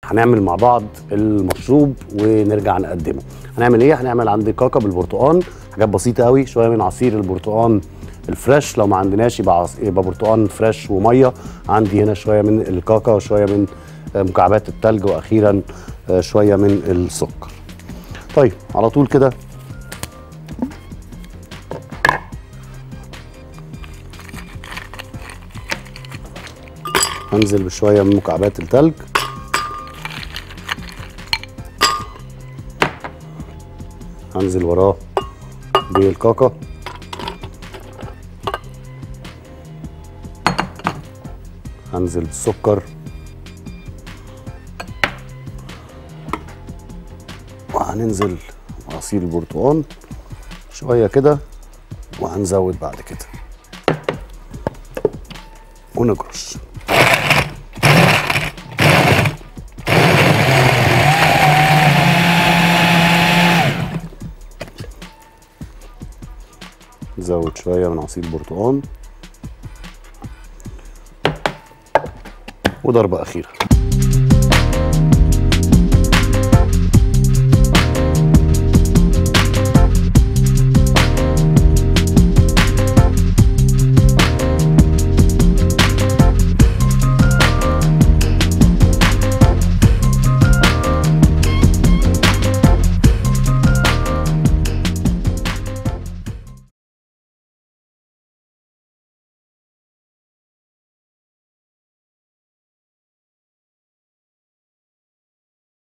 هنعمل مع بعض المشروب ونرجع نقدمه هنعمل ايه هنعمل عندي كاكا بالبرتقال حاجات بسيطه قوي شويه من عصير البرتقال الفريش لو ما عندناش يبقى عص... يبقى برتقال فريش وميه عندي هنا شويه من الكاكا وشويه من آه، مكعبات التلج واخيرا آه، شويه من السكر طيب على طول كده هنزل بشويه من مكعبات التلج هنزل وراه بالكاكا هنزل بالسكر وهننزل عصير البرتقال شويه كده وهنزود بعد كده ونجرش نزود شويه من عصير البرتقال وضربه اخيره